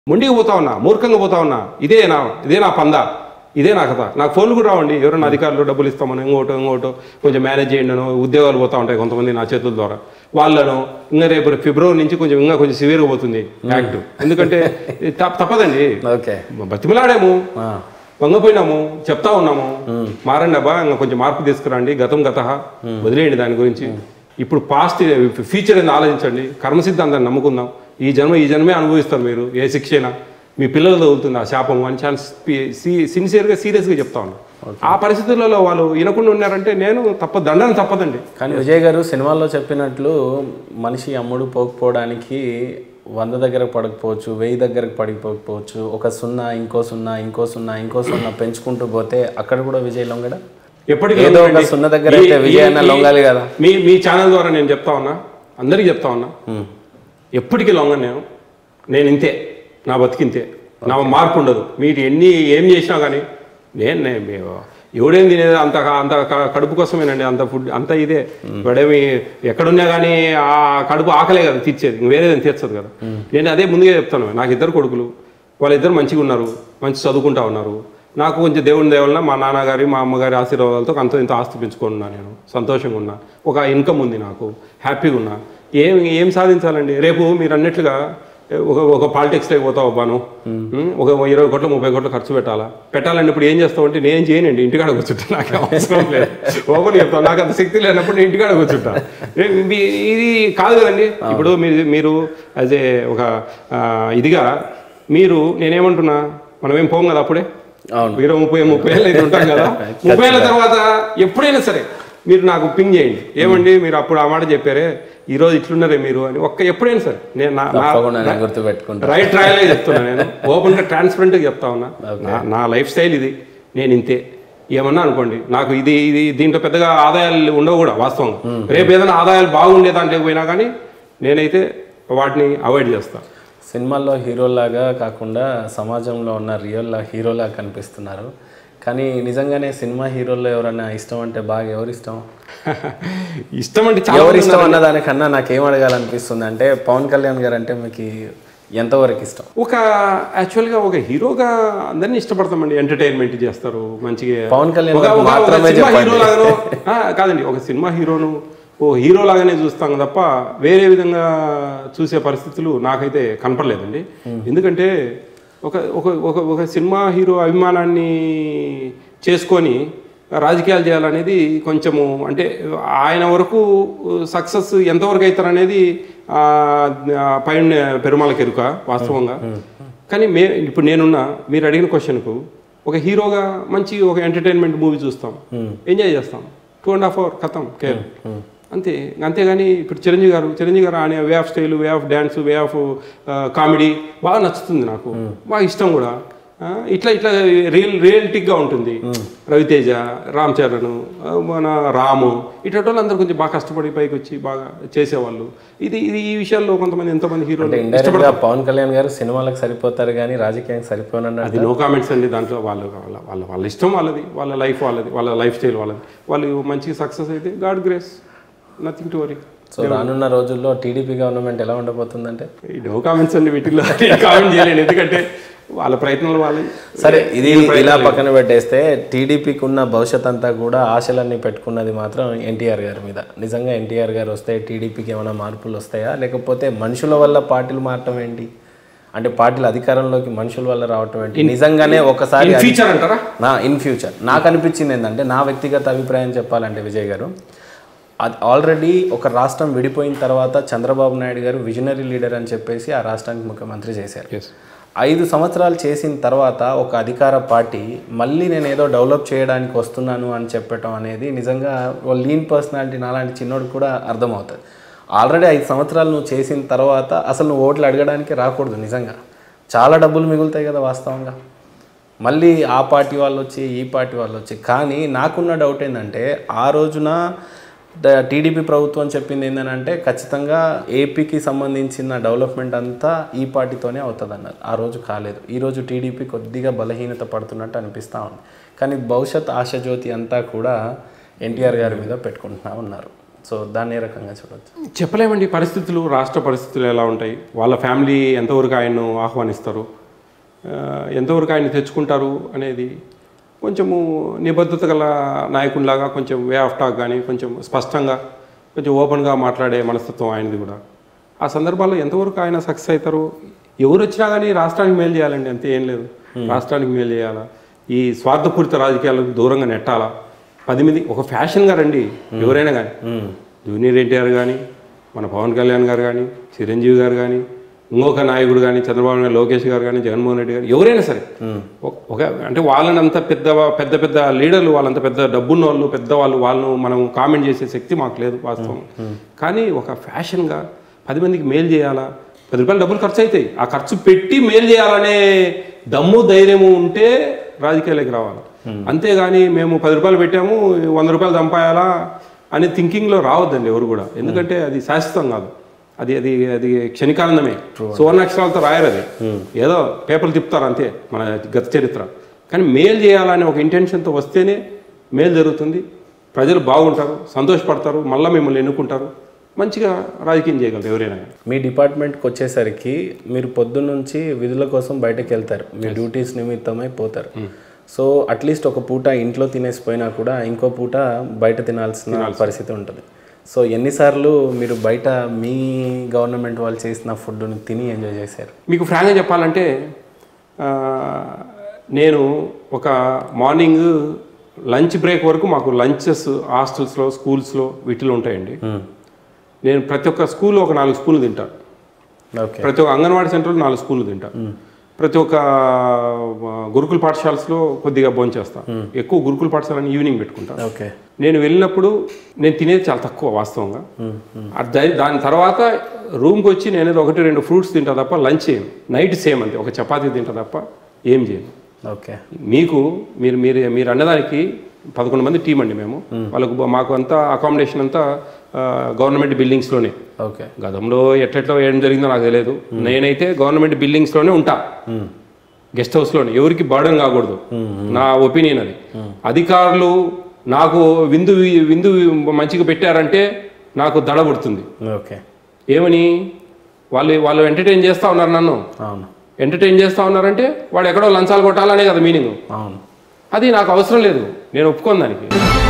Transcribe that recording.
మొండికి పోతా ఉన్నా మూర్ఖంగా పోతా ఉన్నా ఇదే నా ఇదే నా పంద ఇదే నా కథ నాకు ఫోన్లు కూడా రావండి ఎవరైనా అధికారులు డబ్బులు ఇస్తామని ఇంకోటో ఇంకోటో కొంచెం మేనేజ్ చేయండి అనో, ఉద్యోగాలు పోతా ఉంటాయి కొంతమంది నా చేతుల ద్వారా వాళ్ళను ఇంకా రేపు ఫిబ్రవరి నుంచి కొంచెం ఇంకా కొంచెం సివియర్గా పోతుంది యాక్ట్ ఎందుకంటే ఇది తప్ప- తప్పదండి ఓకే బతిమలాడాము ఆ, వంగపోయినాము చెప్తా ఉన్నాము మారండి అబ్బా ఇంకా కొంచెం మార్పు తీసుకురండి గతం గత వదిలేయండి దాని గురించి ఇప్పుడు పాస్ట్ ఫ్యూచర్ ఏంది ఆలోచించండి కర్మ సిద్ధాంతాన్ని నమ్ముకుందాం ఈ జన్మ ఈ జన్మే అనుభవిస్తారు మీరు ఏ శిక్ష అయినా మీ పిల్లలు తగులుతుంది ఆ శాపం అని చాలా సిన్సియర్గా సీరియస్గా చెప్తా ఉన్నాను ఆ పరిస్థితులలో వాళ్ళు వినకుండా ఉన్నారంటే నేను తప్ప దండన తప్పదండి కానీ విజయ్ గారు సినిమాల్లో చెప్పినట్లు మనిషి అమ్ముడు పోకపోవడానికి వంద దగ్గర పడకపోవచ్చు వెయ్యి దగ్గరకు పడిపోకపోవచ్చు ఒక సున్నా ఇంకో సున్నా ఇంకో సున్నా ఇంకో సున్నా పెంచుకుంటూ పోతే అక్కడ కూడా విజయ్ లొంగడ ఎప్పటికీ ఏదో ఒక లొంగండి. సున్న దగ్గర ఈ- అయితే విజయ్ అన్న ఈ- లొంగాలి కదా మీ మీ ఛానల్ ద్వారా నేను చెప్తా ఉన్నా అందరికీ చెప్తా ఉన్నా ఉమ్. ఎప్పటికీ లొంగను నేను నేను ఇంతే నా బతికింతే నా మార్పు ఉండదు మీరు ఎన్ని ఏం చేసినా కానీ నేను నేను మీ- ఎవడేం తినేది అంత అంత క- కడుపు కోసమేనండి అంత ఫుడ్ అంత ఇదే వాడేమి ఎక్కడున్నా కానీ ఆ కడుపు ఆకలే కదా తీర్చేది ఇంక వేరేదని తీర్చదు కదా నేను అదే ముందుగా చెప్తాను నాకు ఇద్దరు కొడుకులు వాళ్ళిద్దరు మంచిగా ఉన్నారు మంచి చదువుకుంటా ఉన్నారు నాకు కొంచెం దేవుని దేవలన మా నాన్నగారి మా అమ్మగారి ఆశీర్వాదాలతో అంత ఇంత ఆస్తి పెంచుకున్నా నేను సంతోషంగా ఉన్నా ఒక ఇన్కమ్ ఉంది నాకు హ్యాపీగా ఉన్నా ఏం ఏం సాధించాలండి రేపు మీరు అన్నట్లుగా ఒక ఒక పాలిటిక్స్లోకి పోతావు అబ్బాను ఉం? ఒక ఇరవై కోట్లు ముప్పై కోట్లు ఖర్చు పెట్టాలా పెట్టాలంటే ఇప్పుడు ఏం చేస్తావు అంటే నేను చేయనండి ఇంటికాడ కూర్చుంటా నాకు అవసరం లేదు ఓపెన్ చెప్తాను నాకు అంత శక్తి లేనప్పుడు నేను ఇంటికాడ కూర్చుంటా ఏ- మీ- ఇది కాదు కదండి ఇప్పుడు మీరు మీరు యాజ్ ఏ ఒక ఆ, ఇదిగా మీరు నేనేమంటున్నా మనం ఏం పోం కదా అప్పుడే అవును ఇరవై ముప్పై ముప్పై ఏళ్ళు అయితే ఉంటాం కదా ముప్పై ఏళ్ళ తర్వాత ఎప్పుడైనా సరే మీరు నాకు పింగ్ చేయండి ఏమండి మీరు అప్పుడు ఆ మాట చెప్పారే ఈ రోజు ఇట్లున్నారే మీరు అని ఒక్క ఎప్పుడైనా సరే నేను నా- నా తప్పకుండా నేను గుర్తు పెట్టుకుంటా రైట్ ట్రయలే చెప్తున్నా నేను ఓపెన్ గా ట్రాన్స్పరెంట్ గా చెప్తా ఉన్నా నా- నా లైఫ్ స్టైల్ ఇది నేను ఇంతే ఏమన్నా అనుకోండి నాకు ఇది ఇది దీంట్లో పెద్దగా ఆదాయాలు ఉండవు కూడా వాస్తవంగా రేపు ఏదైనా ఆదాయాలు బాగుండే దాంట్లోకి పోయినా కానీ నేనైతే వాటిని అవాయిడ్ చేస్తాను సినిమాల్లో హీరోలాగా కాకుండా సమాజంలో ఉన్న రియల్ హీరోలా కనిపిస్తున్నారు కానీ నిజంగానే సినిమా హీరోల్లో ఎవరైనా ఇష్టం అంటే బాగా ఎవరు ఇష్టం ఇష్టం అంటే చాలా ఎవరు ఇష్టం అన్న దానికన్నా నాకేం అడగాలనిపిస్తుంది అంటే పవన్ కళ్యాణ్ గారు అంటే మీకు ఎంతవరకు ఇష్టం ఒక యాక్చువల్గా ఒక హీరోగా అందరినీ ఇష్టపడతామండి ఎంటర్టైన్మెంట్ చేస్తారు మంచిగా పవన్ కళ్యాణ్ ఒక- గారు ఒక- ఒక మాత్రమే సినిమా చెప్పండి. హీరో లాగానో ఆ, కాదండి ఒక సినిమా హీరోను ఓ హీరో లాగానే చూస్తాం తప్ప వేరే విధంగా చూసే పరిస్థితులు నాకైతే కనపడలేదండి ఎందుకంటే ఒక ఒక ఒక ఒక సినిమా హీరో అభిమానాన్ని చేసుకొని రాజకీయాలు చేయాలనేది కొంచెము అంటే ఆయన వరకు సక్సెస్ ఎంతవరకు అవుతారనేది ఆ, ఆ, పైన పెరుమాళకి ఎరుక వాస్తవంగా కానీ మే ఇప్పుడు నేనున్నా మీరు అడిగిన క్వశ్చన్కు ఒక హీరోగా మంచి ఒక ఎంటర్టైన్మెంట్ మూవీ చూస్తాం ఎంజాయ్ చేస్తాం టూ అండ్ హాఫ్ అవర్ కథం కేర్ అంతే అంతేగాని ఇప్పుడు చిరంజీవి గారు చిరంజీవి గారు ఆయన way of style way of dance way of comedy బాగా నచ్చుతుంది నాకు బాగా ఇష్టం కూడా ఆ, ఇట్లా ఇట్లా రియల్ రియల్టిక్గా ఉంటుంది రవితేజ రామ్ చరణ్ ఆ, మన రాము ఇట్లాంటి వాళ్ళు అందరూ కొంచెం బాగా కష్టపడి పైకి వచ్చి బాగా చేసేవాళ్ళు ఇది ఇది ఈ విషయాల్లో కొంతమంది ఎంతోమంది హీరోలు ఇండైరెక్ట్ గా పవన్ కళ్యాణ్ గారు సినిమాలకు సరిపోతారు కానీ రాజకీయానికి సరిపోనన్నారు అది నో కామెంట్స్ అండి దాంట్లో వాళ్ళు వాళ్ళ వాళ్ళ వాళ్ళ ఇష్టం వాళ్ళది వాళ్ళ లైఫ్ వాళ్ళది వాళ్ళ లైఫ్ స్టైల్ వాళ్ళది వాళ్ళు మంచి సక్సెస్ అయితే God grace nothing to worry so రానున్న రోజుల్లో టీడీపీ గవర్నమెంట్ ఎలా ఉండబోతుందంటే ఈ నో కామెంట్స్ అండి వీటిలో కామెంట్ చేయలేను ఎందుకంటే వాళ్ళ ప్రయత్నాలు వాళ్ళవి సరే ఇది ఇలా పక్కన పెట్టేస్తే టీడీపీకి ఉన్న భవిష్యత్ అంతా కూడా ఆశలన్నీ పెట్టుకున్నది మాత్రం ఎన్టీఆర్ గారి మీద నిజంగా ఎన్టీఆర్ గారు వస్తే టీడీపీకి ఏమైనా మార్పులు వస్తాయా లేకపోతే మనుషుల వల్ల పార్టీలు మారటం ఏంటి అంటే పార్టీలు అధికారంలోకి మనుషుల వల్ల రావటం ఏంటి నిజంగానే ఒకసారి అది- ఫీచర్ అంటారా నా ఇన్ ఫ్యూచర్ నాకు అనిపించింది ఏంటంటే నా వ్యక్తిగత అభిప్రాయం చెప్పాలంటే విజయ్ గారు అది ఆల్రెడీ ఒక రాష్ట్రం విడిపోయిన తర్వాత చంద్రబాబు నాయుడు గారు విజనరీ లీడర్ అని చెప్పేసి ఆ రాష్ట్రానికి ముఖ్యమంత్రి చేశారు ఎస్ ఐదు సంవత్సరాలు చేసిన తర్వాత ఒక అధికార పార్టీ మళ్ళీ నేను ఏదో డెవలప్ చేయడానికి వస్తున్నాను అని చెప్పటం అనేది నిజంగా ఓ లీన్ పర్సనాలిటీ నాలాంటి చిన్నోడు కూడా అర్థమవుతుంది ఆల్రెడీ ఐదు సంవత్సరాలు నువ్వు చేసిన తర్వాత అసలు నువ్వు ఓట్లు అడగడానికి రాకూడదు నిజంగా చాలా డబ్బులు మిగులుతాయి కదా వాస్తవంగా మళ్ళీ ఆ పార్టీ వాళ్ళు వచ్చి ఈ పార్టీ వాళ్ళు వచ్చి కానీ నాకున్న డౌట్ ఏంటంటే ఆ రోజున ద- టీడీపీ ప్రభుత్వం చెప్పింది ఏంటంటే ఖచ్చితంగా ఏపీకి సంబంధించిన డెవలప్మెంట్ అంతా ఈ పార్టీతోనే అవుతుంది అన్నారు ఆ రోజు కాలేదు ఈరోజు టీడీపీ కొద్దిగా బలహీనత పడుతున్నట్టు అనిపిస్తూ ఉంది కానీ భవిష్యత్ ఆశజ్యోతి అంతా కూడా ఎన్టీఆర్ గారి మీద పెట్టుకుంటున్నా ఉన్నారు సో దాన్ని ఏ రకంగా చూడొచ్చు చెప్పలేమండి పరిస్థితులు రాష్ట్ర పరిస్థితులు ఎలా ఉంటాయి వాళ్ళ ఫ్యామిలీ ఎంతవరకు ఆయన్ను ఆహ్వానిస్తారు ఆ, ఎంతవరకు ఆయన తెచ్చుకుంటారు అనేది కొంచెము నిబద్ధత గల నాయకుడిలాగా కొంచెం వే ఆఫ్ టాక్ కానీ కొంచెం స్పష్టంగా కొంచెం ఓపెన్గా మాట్లాడే మనస్తత్వం ఆయనది కూడా ఆ సందర్భాల్లో ఎంతవరకు ఆయన సక్సెస్ అవుతారు ఎవరు వచ్చినా కానీ రాష్ట్రానికి మేలు చేయాలండి అంతే ఏం లేదు రాష్ట్రానికి మేలు చేయాలా ఈ స్వార్థపూరిత రాజకీయాలకు దూరంగా నెట్టాలా పది మంది ఒక ఫ్యాషన్గా రండి ఎవరైనా కానీ జూనియర్ ఎన్టీఆర్ కానీ మన పవన్ కళ్యాణ్ గారు కానీ చిరంజీవి గారు కానీ ఇంకొక నాయకుడు కానీ చంద్రబాబు నాయుడు లోకేష్ గారు కానీ జగన్మోహన్ రెడ్డి గారు ఎవరైనా సరే ఒక- ఒక అంటే వాళ్ళని అంత పెద్ద పెద్ద పెద్ద లీడర్లు వాళ్ళంత పెద్ద డబ్బున్న వాళ్ళు పెద్ద వాళ్ళు వాళ్ళను మనం కామెంట్ చేసే శక్తి మాకు లేదు వాస్తవం కానీ ఒక ఫ్యాషన్గా పది మందికి మేలు చేయాలా పది రూపాయలు డబ్బులు ఖర్చు అవుతాయి ఆ ఖర్చు పెట్టి మేలు చేయాలనే దమ్ము ధైర్యము ఉంటే రాజకీయాలకు రావాలి అంతేగాని మేము పది రూపాయలు పెట్టాము వంద రూపాయలు సంపాయాలా అనే థింకింగ్లో రావద్దండి ఎవరు కూడా ఎందుకంటే అది శాశ్వతం కాదు అది అది అది క్షణికానందమే సువర్ణాక్షరాలతో రాయరు అది ఏదో పేపర్లు తిప్పుతారు అంతే మన గత చరిత్ర కానీ మేలు చేయాలనే ఒక ఇంటెన్షన్తో వస్తేనే మేలు జరుగుతుంది ప్రజలు బాగుంటారు సంతోషపడతారు మళ్ళీ మిమ్మల్ని ఎన్నుకుంటారు మంచిగా రాజకీయం చేయగలరు ఎవరైనా కానీ. మీ డిపార్ట్మెంట్కి వచ్చేసరికి మీరు పొద్దున్న నుంచి విధుల కోసం బయటకు వెళ్తారు మీ డ్యూటీస్ నిమిత్తమై పోతారు సో అట్లీస్ట్ ఒక పూట ఇంట్లో తినేసిపోయినా కూడా ఇంకో పూట బయట తినాల్సిన పరిస్థితి ఉంటుంది సో ఎన్నిసార్లు మీరు బయట మీ గవర్నమెంట్ వాళ్ళు చేసిన ఫుడ్ని తిని ఎంజాయ్ చేశారు మీకు ఫ్రాంక్గా చెప్పాలంటే ఆ, నేను ఒక మార్నింగ్ లంచ్ బ్రేక్ వరకు మాకు లంచెస్ హాస్టల్స్లో స్కూల్స్లో వీటిలో ఉంటాయండి నేను ప్రతి ఒక్క స్కూల్లో ఒక నాలుగు స్పూన్లు తింటాను ఓకే ప్రతి ఒక్క అంగన్వాడీ సెంటర్లో నాలుగు స్పూన్లు తింటా ప్రతి ఒక్క ఆ, గురుకుల పాఠశాలస్లో కొద్దిగా భోంచేస్తా ఎక్కువ గురుకుల పాఠశాలని ఈవినింగ్ పెట్టుకుంటా ఓకే నేను వెళ్ళినప్పుడు నేను తినేది చాలా తక్కువ వాస్తవంగా ఆ దా- దాని తర్వాత రూమ్కి వచ్చి నేను ఏదో ఒకటి రెండు ఫ్రూట్స్ తింటా తప్ప లంచ్ చేయను నైట్ సేమ్ అంతే ఒక చపాతీ తింటా తప్ప ఏం చేయను ఓకే మీకు మీరు మీరు మీరు అన్నదానికి పదకొండు మంది టీం అండి మేము వాళ్ళకు బ- మాకు అంతా అకామిడేషన్ అంతా గవర్నమెంట్ బిల్డింగ్స్లోనే ఓకే గతంలో ఎట్లెట్లో ఏం జరిగిందో నాకు తెలియదు నేనైతే గవర్నమెంట్ బిల్డింగ్స్లోనే ఉంటా గెస్ట్ హౌస్లోనే ఎవరికి బర్డన్ కాకూడదు నా ఒపీనియన్ అది అధికారులు నాకు విందు విందు మంచిగా పెట్టారంటే నాకు దడ పుడుతుంది ఓకే ఏమని వాళ్ళు వాళ్ళు ఎంటర్టైన్ చేస్తా ఉన్నారు నన్ను అవును ఎంటర్టైన్ చేస్తా ఉన్నారంటే వాడు ఎక్కడో లంచాలు కొట్టాలనే కదా మీనింగ్ అవును అది నాకు అవసరం లేదు నేను ఒప్పుకోను దానికి